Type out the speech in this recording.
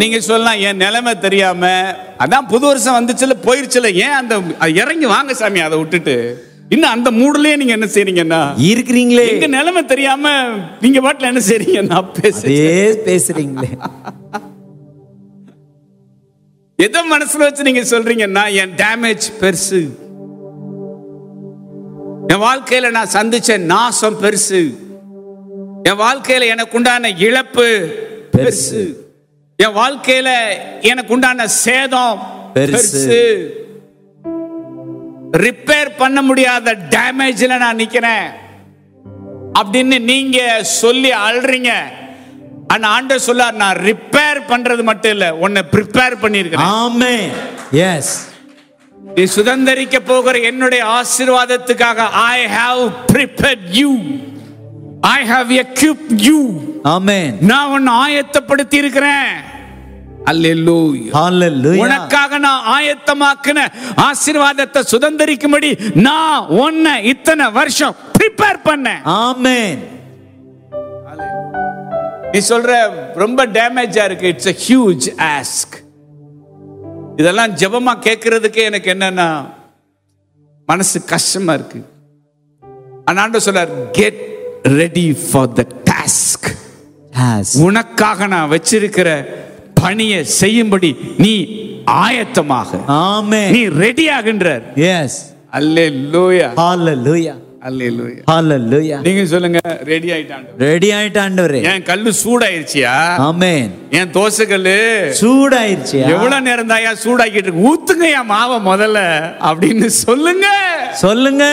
நீங்க சொல்லலாம் என் நிலைமை தெரியாம அதான் புது வருஷம் வந்துச்சுல போயிருச்சுல ஏன் அந்த அது இறங்கி வாங்க சாமி அதை விட்டுட்டு இன்னும் அந்த மூடுலயே நீங்க என்ன செய்றீங்கன்னா இருக்கிறீங்களே எங்க நிலைமை தெரியாம நீங்க பாட்டுல என்ன செய்றீங்க நான் பேச அதே பேசுறீங்களே எதை மனசுல வச்சு நீங்க சொல்றீங்கன்னா என் டேமேஜ் பெருசு என் வாழ்க்கையில நான் சந்திச்ச நாசம் பெருசு என் வாழ்க்கையில எனக்கு உண்டான இழப்பு பெருசு என் வாழ்க்கையில எனக்கு உண்டான சேதம் பெருசு. பெருசு ரிப்பேர் பண்ண முடியாத டேமேஜ்ல நான் நிக்கிறேன் அப்படின்னு நீங்க சொல்லி அழுறீங்க ஆனா ஆண்டவர் சொல்லார் நான் ரிப்பேர் பண்றது மட்டும் இல்ல உன்னை ப்ரிப்பேர் பண்ணியிருக்கிறேன் ஆமே எஸ் நீ சுதந்தரிக்க போகிற என்னுடைய ஆசீர்வாதத்துக்காக I have prepared you I have equipped you amen நான் உன்னை ஆயத்தப்படுத்தி இருக்கிறேன் அல்லேலூயா ஹalleluya உனக்காக நான் ஆயத்தமாக்கின ஆசீர்வாதத்தை சுதந்தரிக்கும்படி நான் உன்னை இத்தனை வருஷம் ப்ரிப்பேர் பண்ணேன் ஆமென் நீ சொல்ற ரொம்ப டேமேஜா இருக்கு இட்ஸ் a ஹியூஜ் ஆஸ்க் இதெல்லாம் ஜெபமா கேட்கறதுக்கே எனக்கு என்னன்னா மனசு கஷ்டமா இருக்கு ஆனாண்ட சொல்றார் get ready for the task எஸ் உனக்காக நான் வச்சிருக்கிற பணியை செய்யும்படி நீ ஆயத்தமாக ஆமென் நீ ரெடி ஆகின்றார் எஸ் அல்லே லூயா ஹalleluya அல்லே லூயா ஹalleluya நீங்க சொல்லுங்க ரெடி ஆயிட்டாங்க ரெடி ஆயிட்டாண்டவரே என் கல்லு சூடாயிருச்சியா ஆமென் என் தோசை கல்லு சூடாயிருச்சு எவ்வளவு நேரம் தாயா சூடாக்கிட்டு இருக்கு ஊத்துங்கய்யா மாவை முதல்ல அப்படின்னு சொல்லுங்க சொல்லுங்க